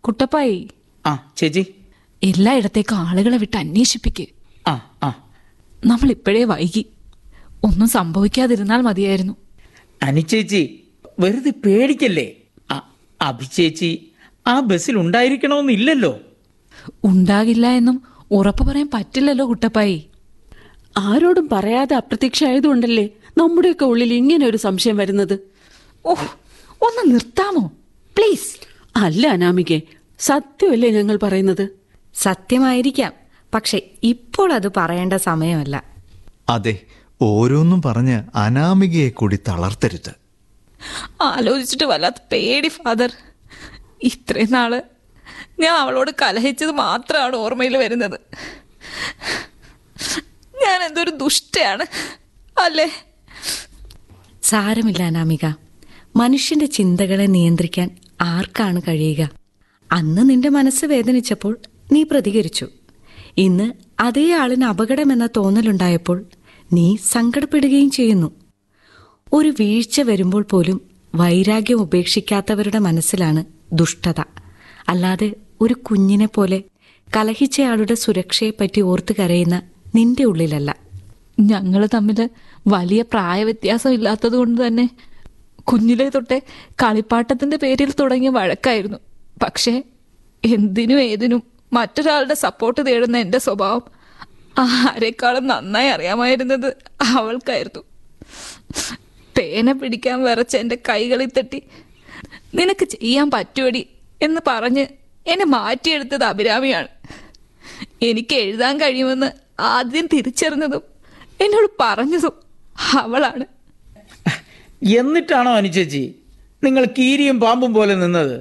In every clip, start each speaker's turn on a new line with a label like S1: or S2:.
S1: കുട്ടപ്പായി
S2: ആ ചേച്ചി
S1: എല്ലായിടത്തേക്കും ആളുകളെ വിട്ട് അന്വേഷിപ്പിക്ക്
S2: ആ ആ
S1: നമ്മൾ ഇപ്പോഴേ വൈകി ഒന്നും സംഭവിക്കാതിരുന്നാൽ മതിയായിരുന്നു
S2: അനുചേച്ചി വെറുതെ പേടിക്കല്ലേ ആ, അഭിചേച്ചി ആ ബസ്സിൽ ഉണ്ടായിരിക്കണമെന്നില്ലല്ലോ
S1: ഉണ്ടാകില്ല എന്നും ഉറപ്പ് പറയാൻ പറ്റില്ലല്ലോ കുട്ടപ്പായി
S3: ആരോടും പറയാതെ അപ്രത്യക്ഷമായതുകൊണ്ടല്ലേ നമ്മുടെയൊക്കെ ഉള്ളിൽ ഇങ്ങനെ ഒരു സംശയം വരുന്നത്
S1: ഓ ഒന്ന് നിർത്താമോ പ്ലീസ്
S3: അല്ല അനാമികെ സത്യമല്ലേ ഞങ്ങൾ പറയുന്നത്
S4: സത്യമായിരിക്കാം പക്ഷെ ഇപ്പോൾ അത് പറയേണ്ട സമയമല്ല
S5: അതെ ഓരോന്നും പറഞ്ഞ് അനാമികയെ കൂടി തളർത്തരുത്
S1: ആലോചിച്ചിട്ട് വല്ലാത്ത പേടി ഫാദർ ഇത്രയും നാള് ഞാൻ അവളോട് കലഹിച്ചത് മാത്രമാണ് ഓർമ്മയിൽ വരുന്നത് ഞാൻ എന്തൊരു ദുഷ്ടയാണ് അല്ലേ
S4: സാരമില്ല അനാമിക മനുഷ്യന്റെ ചിന്തകളെ നിയന്ത്രിക്കാൻ ആർക്കാണ് കഴിയുക അന്ന് നിന്റെ മനസ്സ് വേദനിച്ചപ്പോൾ നീ പ്രതികരിച്ചു ഇന്ന് അതേ ആളിന് അപകടമെന്ന തോന്നലുണ്ടായപ്പോൾ നീ സങ്കടപ്പെടുകയും ചെയ്യുന്നു ഒരു വീഴ്ച വരുമ്പോൾ പോലും വൈരാഗ്യം ഉപേക്ഷിക്കാത്തവരുടെ മനസ്സിലാണ് ദുഷ്ടത അല്ലാതെ ഒരു കുഞ്ഞിനെ പോലെ കലഹിച്ചയാളുടെ സുരക്ഷയെപ്പറ്റി ഓർത്ത് കരയുന്ന നിന്റെ ഉള്ളിലല്ല
S1: ഞങ്ങൾ തമ്മിൽ വലിയ പ്രായവ്യത്യാസം ഇല്ലാത്തത് കൊണ്ട് തന്നെ കുഞ്ഞിലെ തൊട്ടേ കളിപ്പാട്ടത്തിന്റെ പേരിൽ തുടങ്ങിയ വഴക്കായിരുന്നു പക്ഷേ എന്തിനും ഏതിനും മറ്റൊരാളുടെ സപ്പോർട്ട് തേടുന്ന എന്റെ സ്വഭാവം ആരെക്കാളും നന്നായി അറിയാമായിരുന്നത് അവൾക്കായിരുന്നു പേന പിടിക്കാൻ വിറച്ച എന്റെ കൈകളിൽ തട്ടി നിനക്ക് ചെയ്യാൻ പറ്റുമടി എന്ന് പറഞ്ഞ് എന്നെ മാറ്റിയെടുത്തത് അഭിരാമിയാണ് എനിക്ക് എഴുതാൻ കഴിയുമെന്ന് ആദ്യം തിരിച്ചറിഞ്ഞതും എന്നോട് പറഞ്ഞതും അവളാണ്
S2: എന്നിട്ടാണോ അനുചേച്ചി നിങ്ങൾ കീരിയും പാമ്പും പോലെ നിന്നത്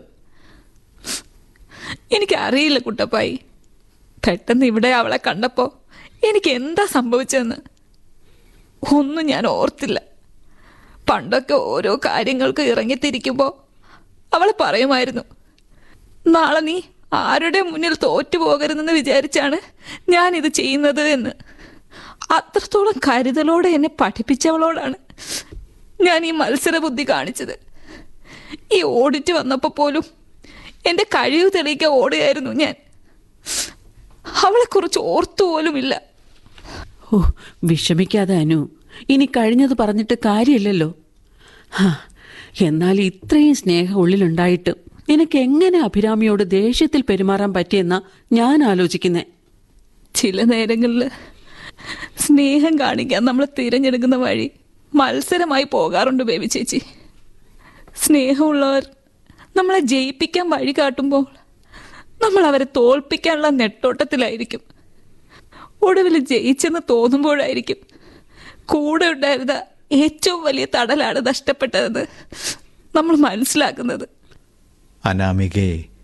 S1: എനിക്കറിയില്ല കുട്ടപ്പായി പെട്ടെന്ന് ഇവിടെ അവളെ കണ്ടപ്പോ എനിക്ക് എന്താ സംഭവിച്ചതെന്ന് ഒന്നും ഞാൻ ഓർത്തില്ല പണ്ടൊക്കെ ഓരോ കാര്യങ്ങൾക്ക് ഇറങ്ങിത്തിരിക്കുമ്പോ അവൾ പറയുമായിരുന്നു നാളെ നീ ആരുടെ മുന്നിൽ തോറ്റു പോകരുതെന്ന് വിചാരിച്ചാണ് ഞാൻ ഇത് ചെയ്യുന്നത് എന്ന് അത്രത്തോളം കരുതലോടെ എന്നെ പഠിപ്പിച്ചവളോടാണ് ഞാൻ ഈ മത്സര ബുദ്ധി കാണിച്ചത് ഈ ഓഡിറ്റ് വന്നപ്പോൾ പോലും എൻ്റെ കഴിവ് തെളിയിക്കാൻ ഓടുകയായിരുന്നു ഞാൻ അവളെക്കുറിച്ച് ഓർത്തു പോലുമില്ല
S3: ഓ വിഷമിക്കാതെ അനു ഇനി കഴിഞ്ഞത് പറഞ്ഞിട്ട് കാര്യമില്ലല്ലോ ഹാ, എന്നാൽ ഇത്രയും സ്നേഹം ഉള്ളിലുണ്ടായിട്ട് നിനക്ക് എങ്ങനെ അഭിരാമിയോട് ദേഷ്യത്തിൽ പെരുമാറാൻ പറ്റിയെന്നാ ഞാൻ ആലോചിക്കുന്നേ
S1: ചില നേരങ്ങളിൽ സ്നേഹം കാണിക്കാൻ നമ്മൾ തിരഞ്ഞെടുക്കുന്ന വഴി മത്സരമായി പോകാറുണ്ട് ബേബി ചേച്ചി സ്നേഹമുള്ളവർ നമ്മളെ ജയിപ്പിക്കാൻ വഴി കാട്ടുമ്പോൾ നമ്മൾ അവരെ തോൽപ്പിക്കാനുള്ള നെട്ടോട്ടത്തിലായിരിക്കും ഒടുവിൽ ജയിച്ചെന്ന് തോന്നുമ്പോഴായിരിക്കും കൂടെ ഉണ്ടായിരുന്ന ഏറ്റവും വലിയ തടലാണ് നഷ്ടപ്പെട്ടതെന്ന് നമ്മൾ മനസ്സിലാക്കുന്നത്
S5: അനാമികയെ